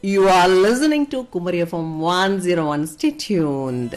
You are listening to Kumari FM 101. Stay tuned.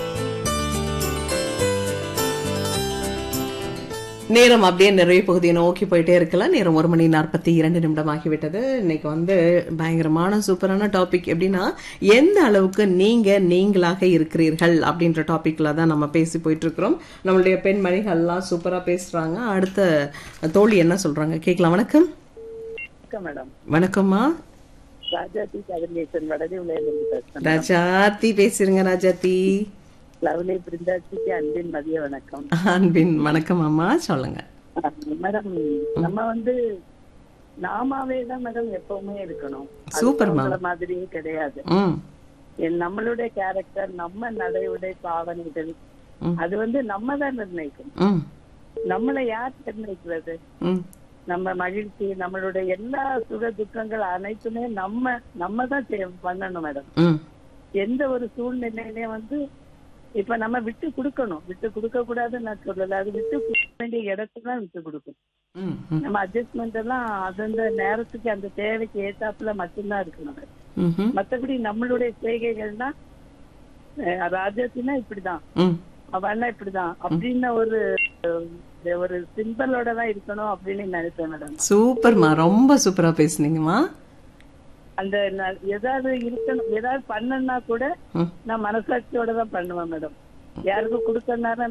நேரம் அப்படியே நிறைய பகுதியை நோக்கி போயிட்டே இருக்கலாம் நேரம் ஒரு மணி நாற்பத்தி இரண்டு நிமிடம் ஆகிவிட்டது இன்னைக்கு வந்து பயங்கரமான சூப்பரான டாபிக் எப்படின்னா எந்த அளவுக்கு நீங்க நீங்களாக இருக்கிறீர்கள் அப்படின்ற டாபிக்ல தான் நம்ம பேசி போயிட்டு இருக்கிறோம் நம்மளுடைய பெண்மணிகள்லாம் சூப்பரா பேசுறாங்க அடுத்த தோழி என்ன சொல்றாங்க கேட்கலாம் வணக்கம் வணக்கம் மேடம் வணக்கம்மா ராஜா டி கதிர்நேசன் வடதி இருந்து பேசுறேன் ராஜாத்தி பேசுறீங்க ராஜாத்தி லவ்லி பிருந்தாச்சிக்கு அன்பின் மதிய வணக்கம் அன்பின் வணக்கம் அம்மா சொல்லுங்க அஹ் மேடம் நம்ம வந்து நாமாவே தான் மேடம் எப்பவுமே இருக்கணும் அது சூப்பர் மேம் அவங்கள மாதிரியே கிடையாது ம் என் நம்மளுடைய கேரக்டர் நம்ம நடை உடை பாவனைகள் ம். அது வந்து நம்ம தான் நிர்ணயிக்கணும் ம் நம்மளை யார் நிர்ணயிக்கிறது ம் நம்ம மகிழ்ச்சி நம்மளுடைய எல்லா சுக துக்கங்கள் அனைத்துமே நம்ம நம்ம தான் செய்- பண்ணணும் மேடம் ம் எந்த ஒரு சூழ்நிலையிலே வந்து இப்ப நம்ம விட்டு கொடுக்கணும் விட்டு கொடுக்க கூடாதுன்னு நான் சொல்லல அது விட்டு கொடுக்க வேண்டிய இடத்துல தான் விட்டு கொடுக்கணும் ம் ம் நம்ம அட்ஜஸ்ட்மெண்ட் எல்லாம் அந்தந்த நேரத்துக்கு அந்த தேவைக்கு ஏத்தாப்புல மட்டும்தான் இருக்கணும் ம்ஹும். மத்தபடி நம்மளுடைய செய்கைகள்னா அஹ், ராஜாத்தினா இப்படிதான் ம் அவன்னா இப்படிதான் அப்படின்னு ஒரு அஹ், ஒரு சிம்பிளோட தான் இருக்கணும் அப்படின்னு நினைப்பேன் மேடம் சூப்பர்மா ரொம்ப சூப்பரா பேசுனீங்கம்மா அந்த ந- ஏதாவது இருக்கணும் ஏதாவது பண்ணனா கூட ம் நான் மனசாட்சியோட தான் பண்ணுவேன் மேடம் யாருக்கும் கொடுக்கறனால